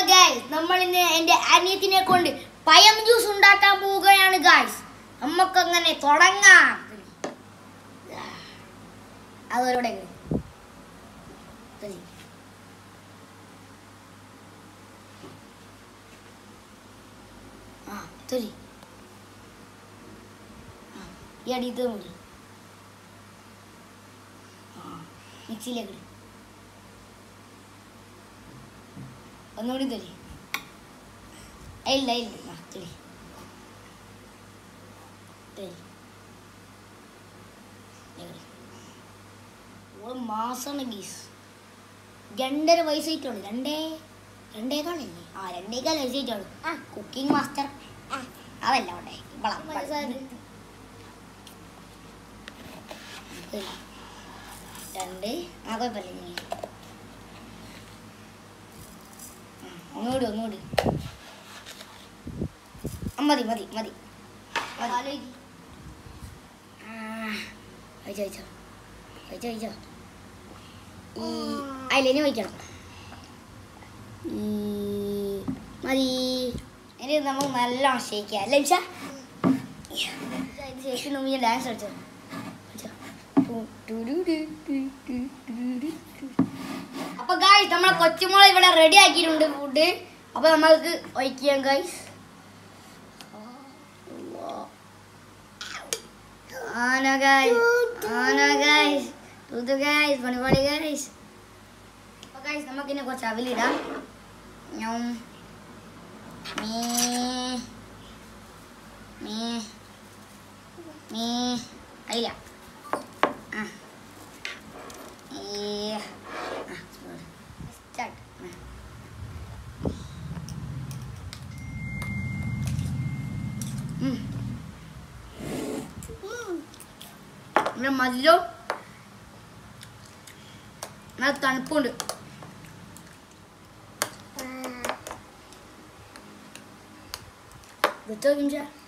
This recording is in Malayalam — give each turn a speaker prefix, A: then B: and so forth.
A: ഗായ്സ് നമ്മൾ ഇന്ന് എന്റെ അനിയത്തിനെ കൊണ്ട് പയം ജ്യൂസ് ഉണ്ടാക്കാൻ പോവുകയാണ് ഗായ്സ് നമുക്കങ്ങനെ തുടങ്ങാം അതോടെ ആ തൊലി ആ, ഈ അടിയത്ത് മതി ആ മിക്സിയിലേക്ക് ഇട്. ഒന്നുകൂടി തൊലി ഇല്ല ഇല്ല ആ തൊലി തൊലി ഓള് മാസമാണ് ഗീസ് രണ്ടര വയസ്സായിട്ടുള്ളൂ രണ്ടേ രണ്ടേകാലല്ലേ ആ രണ്ടേകാൽ വയസ്സായിട്ടുള്ളൂ ആ കുക്കിംഗ് മാസ്റ്റർ അതല്ല അവിടെ ഇവളാ, ഇവളാ. തൊലി. രണ്ട് ആ കുഴപ്പമില്ല ഇനി ആ, ഒന്നുകൂടി ഒന്നുകൂടി ആ, മതി മതി മതി മതി ആ, കഴിച്ചോ കഴിച്ചോ കഴിച്ചോ കഴിച്ചോ ഈ അതിലേനെ വയ്ക്കണം ഈ മതി ഇനി നമുക്ക് നല്ല ഷേക്കാം അല്ലേ ഇഷ ഇത് ഷേക്കിന് മുമ്പ് ഞാൻ ഡാൻസ് കളിച്ചോ കളിച്ചോ. ടു ടു ടു ടു ടു ടു ടു ടു ടു. അപ്പൊ ഗായ്സ് നമ്മളെ കൊച്ചുമോളെ ഇവിടെ റെഡി ആക്കിയിട്ടുണ്ട് ഫുഡ് അപ്പൊ നമ്മൾക്ക് ഒഴിക്കാം ഗായ്സ് ആന ഗായ്സ് ആന ഗായ്സ് തുതു ഗായ്സ് പണിപാടി ഗായ്സ് അപ്പൊ ഗായ്സ് നമുക്കിന്നെ കുറച്ച് അവിലിടാം ഞാൻ മീ മീ മീ അയില ആ ഈ ആ സ്റ്റാർട്ട് ഇവിടെ മതിലും നല്ല തണുപ്പുണ്ട് വിട്ടോ കിഞ്ച